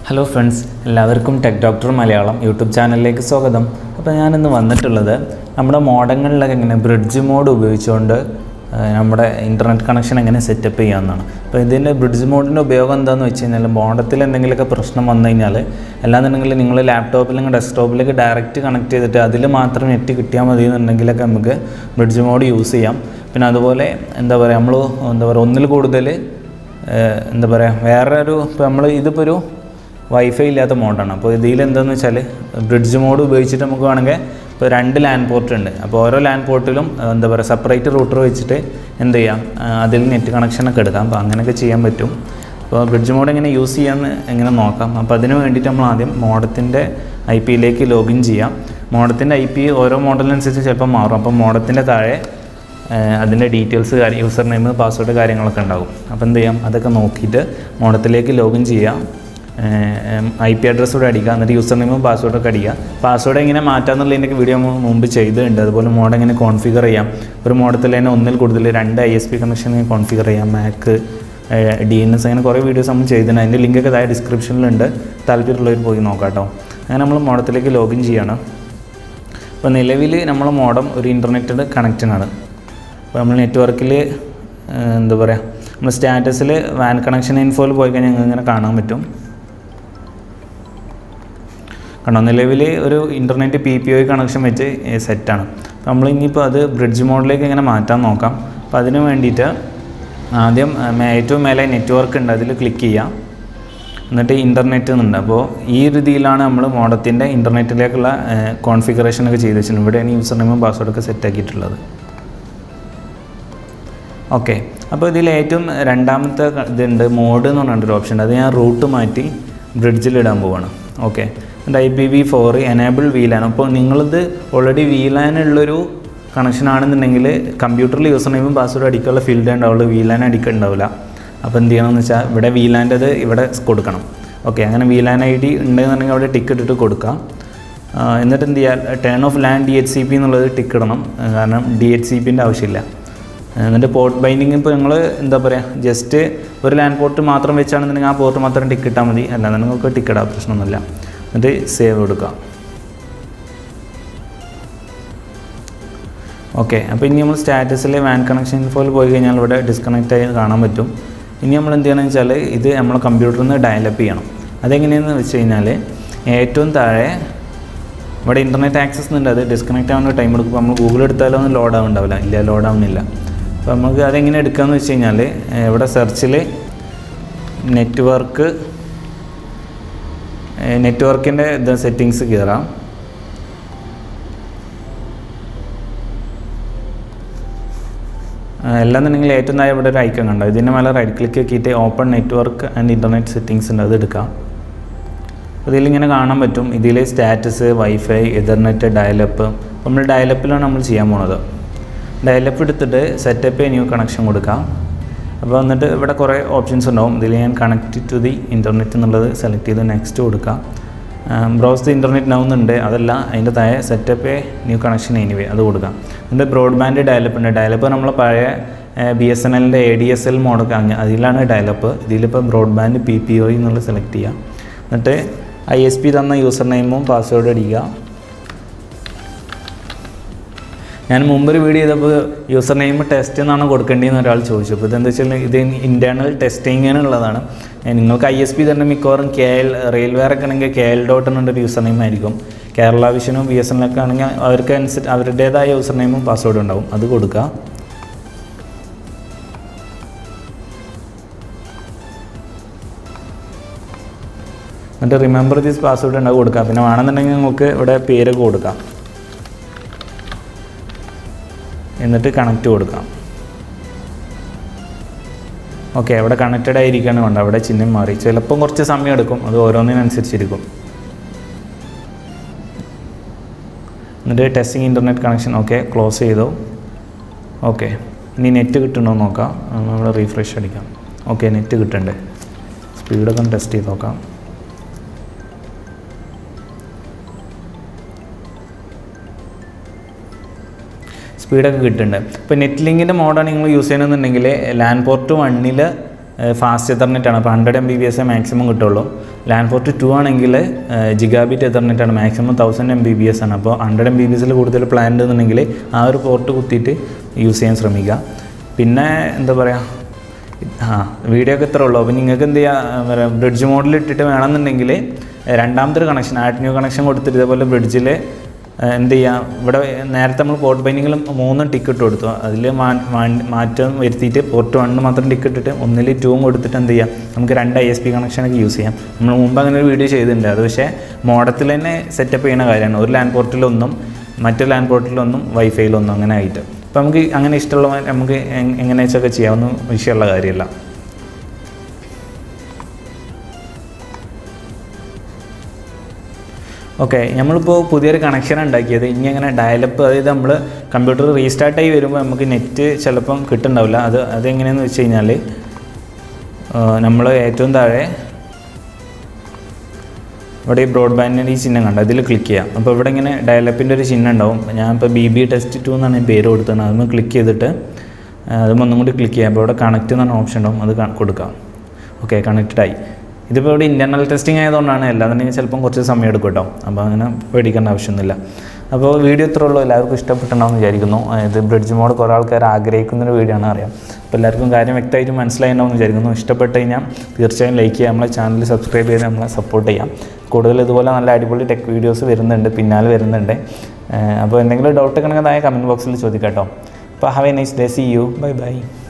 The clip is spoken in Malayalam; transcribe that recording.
ഹലോ ഫ്രണ്ട്സ് എല്ലാവർക്കും ടെക് ഡോക്ടർ മലയാളം യൂട്യൂബ് ചാനലിലേക്ക് സ്വാഗതം അപ്പോൾ ഞാനിന്ന് വന്നിട്ടുള്ളത് നമ്മുടെ മോഡങ്ങളിലൊക്കെ എങ്ങനെ ബ്രിഡ്ജ് മോഡ് ഉപയോഗിച്ചുകൊണ്ട് ആ, നമ്മുടെ ഇൻ്റർനെറ്റ് കണക്ഷൻ എങ്ങനെ സെറ്റപ്പ് ചെയ്യാമെന്നാണ് അപ്പോൾ ഇതിൻ്റെ ബ്രിഡ്ജ് മോഡിൻ്റെ ഉപയോഗം എന്താണെന്ന് വെച്ച് കഴിഞ്ഞാൽ മോഡത്തിൽ എന്തെങ്കിലുമൊക്കെ പ്രശ്നം വന്നു കഴിഞ്ഞാൽ അല്ലാന്നുണ്ടെങ്കിൽ നിങ്ങൾ ലാപ്ടോപ്പിലെങ്കിൽ ഡെസ്ക്ടോപ്പിലേക്ക് ഡയറക്റ്റ് കണക്ട് ചെയ്തിട്ട് അതിൽ മാത്രം നെറ്റ് കിട്ടിയാൽ മതി എന്നുണ്ടെങ്കിലൊക്കെ നമുക്ക് ബ്രിഡ്ജ് മോഡ് യൂസ് ചെയ്യാം പിന്നെ അതുപോലെ എന്താ പറയുക നമ്മൾ എന്താ പറയുക ഒന്നിൽ കൂടുതൽ ഏഹ് എന്താ പറയുക വേറെ ഒരു ഇപ്പോൾ നമ്മൾ ഇതിപ്പോൾ ഒരു വൈഫൈ ഇല്ലാത്ത മോഡാണ് അപ്പോൾ ഇതിൽ എന്താണെന്ന് വെച്ചാൽ ബ്രിഡ്ജ് മോഡ് ഉപയോഗിച്ചിട്ട് നമുക്ക് വേണമെങ്കിൽ ഇപ്പോൾ രണ്ട് ലാൻഡ് പോർട്ട് ഉണ്ട് അപ്പോൾ ഓരോ ലാൻഡ് പോർട്ടിലും ഏഹ് എന്താ പറയുക സെപ്പറേറ്റ് റൂട്ടർ വെച്ചിട്ട് എന്ത് ചെയ്യാം ഏഹ് അതിൽ നെറ്റ് കണക്ഷനൊക്കെ എടുക്കാം അപ്പോൾ അങ്ങനെയൊക്കെ ചെയ്യാൻ പറ്റും അപ്പോൾ ബ്രിഡ്ജ് മോഡ് എങ്ങനെ യൂസ് ചെയ്യാമെന്ന് എങ്ങനെ നോക്കാം അപ്പോൾ അതിന് വേണ്ടിയിട്ട് നമ്മൾ ആദ്യം മോഡത്തിൻ്റെ ഐ പിയിലേക്ക് ലോഗിൻ ചെയ്യാം മോഡത്തിൻ്റെ ഐ പി ഓരോ മോഡലിനനുസരിച്ച് ചിലപ്പോൾ മാറും അപ്പോൾ മോഡത്തിൻ്റെ താഴെ ഏഹ് അതിൻ്റെ ഡീറ്റെയിൽസ് കാര്യം യൂസർ നെയിം പാസ്വേഡ് കാര്യങ്ങളൊക്കെ ഉണ്ടാകും അപ്പോൾ എന്ത് ചെയ്യാം അതൊക്കെ നോക്കിയിട്ട് മോഡത്തിലേക്ക് ലോഗിൻ ചെയ്യാം ഐ പി അഡ്രസ്സ് കൂടെ അടിക്കുക എന്നിട്ട് യൂസർ നെയിമും പാസ്വേഡൊക്കെ അടിക്കുക പാസ്വേഡ് എങ്ങനെ മാറ്റാമെന്നുള്ളതിൻ്റെ വീഡിയോ നമ്മൾ മുമ്പ് ചെയ്തിട്ടുണ്ട് അതുപോലെ മോഡ് എങ്ങനെ കോൺഫിഗർ ചെയ്യാം ഒരു മോഡത്തിൽ തന്നെ ഒന്നിൽ കൂടുതൽ രണ്ട് I S P connection configure ചെയ്യാം മാക്ക് ഡി എൻ എസ് അങ്ങനെ കുറേ വീഡിയോസ് നമ്മൾ ചെയ്തിട്ടുണ്ട് അതിൻ്റെ ലിങ്കൊക്കെ താഴെ ഡിസ്ക്രിപ്ഷനിലുണ്ട് താല്പര്യമുള്ളവർ പോയി നോക്കാം കേട്ടോ അങ്ങനെ നമ്മൾ മോഡത്തിലേക്ക് ലോഗിൻ ചെയ്യണം അപ്പോൾ നിലവിൽ നമ്മൾ മോഡം ഒരു ഇൻ്റർനെറ്റ് കണക്റ്റഡാണ് അപ്പോൾ നമ്മൾ നെറ്റ്വർക്കിൽ എന്താ പറയുക നമ്മൾ സ്റ്റാറ്റസിൽ വാൻ കണക്ഷൻ ഇൻഫോയിൽ പോയി കഴിഞ്ഞാൽ ഞങ്ങൾക്ക് ഇങ്ങനെ കാണാൻ പറ്റും കണ്ടോ നിലവിൽ ഒരു internet P P O connection വെച്ച് സെറ്റാണ് അപ്പോൾ നമ്മൾ ഇനിയിപ്പോൾ അത് ബ്രിഡ്ജ് മോഡിലേക്ക് എങ്ങനെ മാറ്റാൻ നോക്കാം അപ്പോൾ അതിന് വേണ്ടിയിട്ട് ആദ്യം മേ- ഏറ്റവും മേലെ നെറ്റ്വർക്ക് ഉണ്ട് അതിൽ ക്ലിക്ക് ചെയ്യാം എന്നിട്ട് ഇൻ്റർനെറ്റ് എന്നുണ്ട് അപ്പോൾ ഈ രീതിയിലാണ് നമ്മൾ മോഡത്തിൻ്റെ ഇൻ്റർനെറ്റിലേക്കുള്ള കോൺഫിഗറേഷനൊക്കെ ചെയ്ത് വെച്ചിട്ടുണ്ട് ഇവിടെയാണ് യൂസർ നെയിമും പാസ്വേഡൊക്കെ സെറ്റ് ആക്കിയിട്ടുള്ളത് ഓക്കെ അപ്പോൾ ഇതിൽ ഏറ്റവും രണ്ടാമത്തെ ക- ഇതുണ്ട് മോഡ് എന്ന് പറഞ്ഞിട്ടൊരു ഓപ്ഷൻ ഉണ്ട് അത് ഞാൻ റൂട്ട് മാറ്റി ബ്രിഡ്ജിൽ ഇടാൻ പോവാണ് ഓക്കെ എന്നിട്ട് I P V four enable വീലാൻ അപ്പോൾ നിങ്ങളിത് ഓൾറെഡി വീലാനുള്ളൊരു കണക്ഷൻ ആണെന്നുണ്ടെങ്കിൽ കമ്പ്യൂട്ടറിൽ യൂസർ നെയിമും പാസ്വേഡ് അടിക്കാനുള്ള ഫീൽഡ് ഉണ്ടാവുള്ളൂ വീലാൻ അടിക്കുന്നുണ്ടാവില്ല അപ്പോൾ എന്ത് ചെയ്യണമെന്ന് വെച്ചാൽ ഇവിടെ വീലാൻ്റെത് ഇവിടെ കൊടുക്കണം ഓക്കെ അങ്ങനെ വീലാൻ ഐ ഡി ഉണ്ടെന്നുണ്ടെങ്കിൽ അവിടെ ടിക്ക് ഇട്ടിട്ട് കൊടുക്കാം ആ, എന്നിട്ട് എന്ത് ചെയ്യുക turn off LAN D H C P എന്നുള്ളത് ടിക്ക് ഇടണം ആ, കാരണം ഡി എച്ച് സി പിൻ്റെ ആവശ്യമില്ല എന്നിട്ട് പോർട്ട് ബൈൻഡിങ് ഇപ്പോൾ നിങ്ങൾ എന്താ പറയുക ജസ്റ്റ് ഒരു ലാൻഡ് പോർട്ട് മാത്രം വെച്ചാണെന്നുണ്ടെങ്കിൽ ആ പോർട്ട് മാത്രം ടിക്ക് ഇട്ടാൽ മതി അല്ലാതെ നിങ്ങൾക്ക് ടിക്ക് ഇടാം പ്രശ്നമൊന്നുമില്ല എന്നിട്ട് സേവ് കൊടുക്കാം ഓക്കെ അപ്പോൾ ഇനി നമ്മൾ സ്റ്റാറ്റസിൽ വാൻ കണക്ഷൻ ഇൻഫോയിൽ പോയി കഴിഞ്ഞാൽ ഇവിടെ ഡിസ്കണക്റ്റ് ആയി കാണാൻ പറ്റും ഇനി നമ്മൾ എന്ത് ചെയ്യണമെന്ന് വെച്ചാൽ ഇത് നമ്മൾ കമ്പ്യൂട്ടറിൽ നിന്ന് ഡയലപ്പ് ചെയ്യണം അതെങ്ങനെയാണെന്ന് വെച്ച് കഴിഞ്ഞാൽ ഏറ്റവും താഴെ ഇവിടെ ഇൻ്റർനെറ്റ് ആക്സസ് ഉണ്ട് അത് ഡിസ്കണക്റ്റ് ആവുന്ന ടൈം എടുക്കും അപ്പോൾ നമ്മൾ ഗൂഗിൾ എടുത്താലോ ഒന്നും ലോഡ് ആവുന്നുണ്ടാവില്ല ഇല്ല ലോഡ് ആവുന്നില്ല അപ്പോൾ നമുക്ക് അതെങ്ങനെ എടുക്കാമെന്ന് വെച്ച് കഴിഞ്ഞാൽ ഏഹ് ഇവിടെ സെർച്ചിൽ നെറ്റ്വർക്ക് നെറ്റ്വർക്കിൻ്റെ ഇത് സെറ്റിങ്സ് കയറാം എല്ലാന്നുണ്ടെങ്കിൽ ഏറ്റവും താഴെ ഇവിടെ ഒരു ഐക്കൺ കണ്ടോ ഇതിൻ്റെ മേലെ റൈറ്റ് ക്ലിക്ക് ആക്കിയിട്ട് open network and internet settings ഉണ്ട് അത് എടുക്കാം ഇതിലിങ്ങനെ കാണാൻ പറ്റും ഇതിൽ സ്റ്റാറ്റസ് വൈഫൈ എതർനെറ്റ് ഡയലപ്പ് നമ്മൾ ഡയലപ്പിലാണ് നമ്മൾ ചെയ്യാൻ പോണത് ഡയലപ്പ് എടുത്തിട്ട് സെറ്റപ്പ് ന്യൂ കണക്ഷൻ കൊടുക്കാം അപ്പോൾ എന്നിട്ട് ഇവിടെ കുറേ ഓപ്ഷൻസ് ഉണ്ടാവും ഇതിൽ ഞാൻ കണക്ട് ടു ദി ഇൻ്റർനെറ്റ് എന്നുള്ളത് സെലക്ട് ചെയ്ത് നെക്സ്റ്റ് കൊടുക്കാം ബ്രൗസ് ദി ഇൻ്റർനെറ്റ് നൗന്നുണ്ട് അതല്ല അതിൻ്റെ താഴെ സെറ്റപ്പ് ന്യൂ കണക്ഷൻ എനിവേ അത് കൊടുക്കാം എന്നിട്ട് ബ്രോഡ്ബാൻഡ് ഡയലപ്പ് ഉണ്ട് ഡയലപ്പ് നമ്മൾ പഴയ ബി എസ് എൻ എല്ലിൻ്റെ എ ഡി എസ് എൽ മോഡൊക്കെ അങ്ങനെ അതിലാണ് ഡയലപ്പ് ഇതിലിപ്പോൾ ബ്രോഡ്ബാൻഡ് പി പി ഒ എന്നുള്ളത് സെലക്ട് ചെയ്യാം എന്നിട്ട് ഐ എസ് പി തന്ന യൂസർ നെയിമും പാസ്വേഡ് അടിക്കുക ഞാൻ മുമ്പൊരു വീഡിയോ ചെയ്തപ്പോൾ യൂസർ നെയിം ടെസ്റ്റ് എന്നാണ് കൊടുക്കേണ്ടതെന്ന് ഒരാൾ ചോദിച്ചു അപ്പോൾ ഇതെന്താ വെച്ചാൽ ഇത് ഇൻറ്റേർണൽ ടെസ്റ്റിങ്ങിനുള്ളതാണ് ഏ, നിങ്ങൾക്ക് ഐ എസ് പി തന്നെ മിക്കവാറും കെ എൽ റെയിൽവെയർ ഒക്കെ ആണെങ്കിൽ കെ എൽ ഡോട്ട് എന്നൊരു യൂസർ നെയിം ആയിരിക്കും കേരള വിഷനും ബി എസ് എൻ ഒക്കെ ആണെങ്കിൽ അവർക്ക് അനുസരിച്ച് അവരുടേതായ യൂസർ നെയിമും പാസ്വേഡും ഉണ്ടാവും അത് കൊടുക്കുക എന്നിട്ട് റിമെമ്പർ ദിസ് പാസ്വേഡ് ഉണ്ടാവും കൊടുക്കുക പിന്നെ വേണമെന്നുണ്ടെങ്കിൽ നിങ്ങൾക്ക് ഇവിടെ പേരൊക്കെ കൊടുക്കാം എന്നിട്ട് കണക്റ്റ് കൊടുക്കാം ഓക്കെ അവിടെ കണക്റ്റഡ് ആയിരിക്കുകയാണ് വേണ്ട അവിടെ ചിഹ്നം മാറി ചിലപ്പം കുറച്ച് സമയം എടുക്കും അത് ഓരോന്നിനനുസരിച്ചിരിക്കും എന്നിട്ട് testing internet connection okay close ചെയ്തു ഓക്കെ ഇനി നെറ്റ് കിട്ടണോ എന്ന് നോക്കാം നമ്മൾ റീഫ്രഷ് അടിക്കാം ഓക്കെ നെറ്റ് കിട്ടണ്ടേ സ്പീഡൊക്കെ ഒന്ന് ടെസ്റ്റ് ചെയ്ത് നോക്കാം സ്പീഡൊക്കെ കിട്ടുന്നുണ്ട് ഇപ്പോൾ നെറ്റ് ലിങ്കിൻ്റെ മോഡാണ് നിങ്ങൾ യൂസ് ചെയ്യണമെന്നുണ്ടെങ്കിൽ ലാൻഡ് പോർട്ട് വണ്ണിൽ ഫാസ്റ്റ് എത്തർനെറ്റ് ആണ് അപ്പോൾ hundred M B B S maximum കിട്ടുള്ളൂ ലാൻഡ് ഫോർട്ട് ടു ആണെങ്കിൽ ജിഗാബിറ്റ് എത്തർനെറ്റ് ആണ് maximum thousand M B B S ആണ് അപ്പോൾ ഹൺഡ്രഡ് എം ബി ബി എസിൽ കൂടുതൽ പ്ലാൻ ഉണ്ടെന്നുണ്ടെങ്കിൽ ആ ഒരു പോർട്ട് കുത്തിയിട്ട് യൂസ് ചെയ്യാൻ ശ്രമിക്കുക പിന്നെ എന്താ പറയുക ആ വീഡിയോ ഒക്കെ ഇത്ര ഉള്ളൂ അപ്പോൾ നിങ്ങൾക്ക് എന്ത് ചെയ്യുക ബ്രിഡ്ജ് മോഡിൽ ഇട്ടിട്ട് വേണമെന്നുണ്ടെങ്കിൽ രണ്ടാമത്തെ ഒരു കണക്ഷൻ ആഡ് ന്യൂ കണക്ഷൻ കൊടുത്തിട്ട് ഇതേപോലെ ബ്രിഡ്ജിൽ എന്ത് ചെയ്യാം ഇവിടെ നേരത്തെ നമ്മൾ പോർട്ട് ബൈൻഡിങ്ങിൽ മൂന്ന് ടിക്കറ്റ് കൊടുത്തു അതിൽ മാറ്റം വരുത്തിയിട്ട് പോർട്ട് വണ്ണ് മാത്രം ടിക്കറ്റ് ഇട്ടിട്ട് ഒന്നിൽ ടൂവും കൊടുത്തിട്ട് എന്ത് ചെയ്യാം നമുക്ക് രണ്ട് ഐ എസ് പി കണക്ഷനൊക്കെ യൂസ് ചെയ്യാം നമ്മൾ മുമ്പ് അങ്ങനെ ഒരു വീഡിയോ ചെയ്തിട്ടുണ്ട് അത് പക്ഷേ മോഡത്തിൽ തന്നെ സെറ്റപ്പ് ചെയ്യുന്ന കാര്യമാണ് ഒരു ലാൻഡ് പോർട്ടിലൊന്നും മറ്റു ലാൻഡ് പോർട്ടിലൊന്നും വൈഫൈയിലൊന്നും അങ്ങനെ ആയിട്ട് അപ്പോൾ നമുക്ക് അങ്ങനെ ഇഷ്ടമുള്ള നമുക്ക് എങ്- എങ്ങനെ വെച്ചൊക്കെ ചെയ്യാവുന്ന വിഷയമുള്ള കാര്യമല്ല ഓക്കെ നമ്മളിപ്പോൾ പുതിയൊരു കണക്ഷൻ ഉണ്ടാക്കിയത് ഇനി അങ്ങനെ ഡയലപ്പ് അതായത് നമ്മൾ കമ്പ്യൂട്ടർ റീസ്റ്റാർട്ട് ആയി വരുമ്പോൾ നമുക്ക് നെറ്റ് ചിലപ്പം കിട്ടുന്നുണ്ടാവില്ല അത് അതെങ്ങനെയാണെന്ന് വെച്ച് കഴിഞ്ഞാൽ നമ്മൾ ഏറ്റവും താഴെ ഇവിടെ ഈ ബ്രോഡ്ബാൻഡിൻ്റെ ഈ ചിഹ്നം കണ്ട ഇതിൽ ക്ലിക്ക് ചെയ്യാം അപ്പോൾ ഇവിടെ ഇങ്ങനെ ഡയലപ്പിൻ്റെ ഒരു ചിഹ്നം ഉണ്ടാവും ഞാൻ ഇപ്പോൾ ബി ബി ടെസ്റ്റ് ടു എന്നാണ് ഈ പേര് കൊടുത്തത് അതൊന്ന് ക്ലിക്ക് ചെയ്തിട്ട് അതും ഒന്നും കൂടി ക്ലിക്ക് ചെയ്യാം അപ്പോൾ ഇവിടെ കണക്റ്റ് എന്ന് പറഞ്ഞ ഓപ്ഷൻ ഉണ്ടാവും അത് ക- കൊടുക്കാം ഓക്കെ കണക്റ്റഡ് ആയി ഇതിപ്പോൾ ഇവിടെ ഇൻറ്റർണൽ ടെസ്റ്റിംഗ് ആയതുകൊണ്ടാണ് അല്ലാന്നുണ്ടെങ്കിൽ ചിലപ്പം കുറച്ച് സമയം എടുക്കും കേട്ടോ അപ്പോൾ അങ്ങനെ പേടിക്കേണ്ട ആവശ്യമൊന്നുമില്ല അപ്പോൾ വീഡിയോ ഇത്ര ഉള്ളൂ എല്ലാവർക്കും ഇഷ്ടപ്പെട്ടുണ്ടാവും വിചാരിക്കുന്നു ഇത് ബ്രിഡ്ജ് മോഡ് കുറേ ആൾക്കാർ ആഗ്രഹിക്കുന്ന ഒരു വീഡിയോ ആണ് അറിയാം അപ്പോൾ എല്ലാവർക്കും കാര്യം വ്യക്തമായിട്ട് മനസ്സിലായിട്ടുണ്ടാവും എന്ന് വിചാരിക്കുന്നു ഇഷ്ടപ്പെട്ട് കഴിഞ്ഞാൽ തീർച്ചയായും ലൈക്ക് ചെയ്യുക നമ്മളെ ചാനൽ സബ്സ്ക്രൈബ് ചെയ്ത് നമ്മളെ സപ്പോർട്ട് ചെയ്യാം കൂടുതൽ ഇതുപോലെ നല്ല അടിപൊളി ടെക് വീഡിയോസ് വരുന്നുണ്ട് പിന്നാലെ വരുന്നുണ്ട് ഏഹ് അപ്പോൾ എന്തെങ്കിലും ഡൗട്ട് ഒക്കെ ഉണ്ടെങ്കിൽ താഴെ കമൻറ്റ് ബോക്സിൽ ചോദിക്കാം കേട്ടോ അപ്പോൾ have a nice day see you bye by